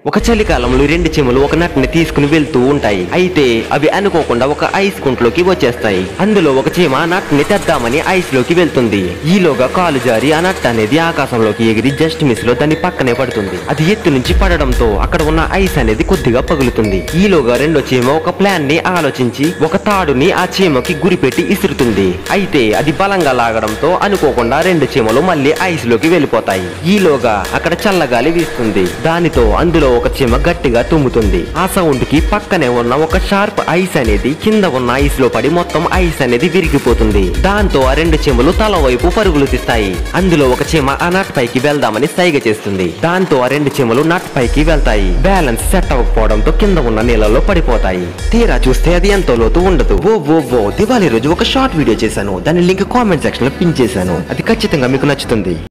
ఒక చలికాలంలో రెండు చీమలు ఒక నట్టుని తీసుకుని వెళ్తూ ఉంటాయి అయితే అవి అనుకోకుండా ఒక ఐస్ కుంట్లోకి వచ్చేస్తాయి అందులో ఒక చీమ ఆ నట్టుని తెద్దామని ఐస్ లోకి వెళ్తుంది ఈలోగా కాలు జారి ఆ నట్టు అనేది ఆకాశంలోకి ఎగిరి జస్ట్ మిస్ లో దాని పక్కనే పడుతుంది అది ఎత్తు నుంచి పడడంతో అక్కడ ఉన్న ఐస్ అనేది కొద్దిగా పగులుతుంది ఈలోగా రెండో చీమ ఒక ప్లాన్ ని ఆలోచించి ఒక తాడుని ఆ చీమకి గురిపెట్టి ఇసురుతుంది అయితే అది బలంగా లాగడంతో అనుకోకుండా రెండు చీమలు మళ్ళీ ఐస్ లోకి వెళ్ళిపోతాయి ఈలోగా అక్కడ చల్లగాలి వీస్తుంది దానితో అందులో ఒక చీమ గట్టిగా తుమ్ముతుంది ఆ సౌండ్ కి పక్కనే ఉన్న ఒక షార్ప్ ఐస్ అనేది కింద ఉన్న ఐస్ లో పడి మొత్తం ఐస్ అనేది విరిగిపోతుంది దాంతో ఆ రెండు చీమలు తల వైపు పరుగులు తీస్తాయి అందులో ఒక చీమ ఆ నట్ పైకి వెళ్దామని సైగ చేస్తుంది దాంతో ఆ రెండు చీమలు నట్ పైకి వెళ్తాయి బ్యాలెన్స్ సెట్ అవ్వకపోవడంతో కింద ఉన్న నీళ్ళలో పడిపోతాయి తీరా చూస్తే అది ఎంతో లోతు ఉండదు ఓ ఓ ఓ దివాళీ రోజు ఒక షార్ట్ వీడియో చేశాను దాని లింక్ కామెంట్ సెక్షన్ లో పిన్ చేశాను అది ఖచ్చితంగా మీకు నచ్చుతుంది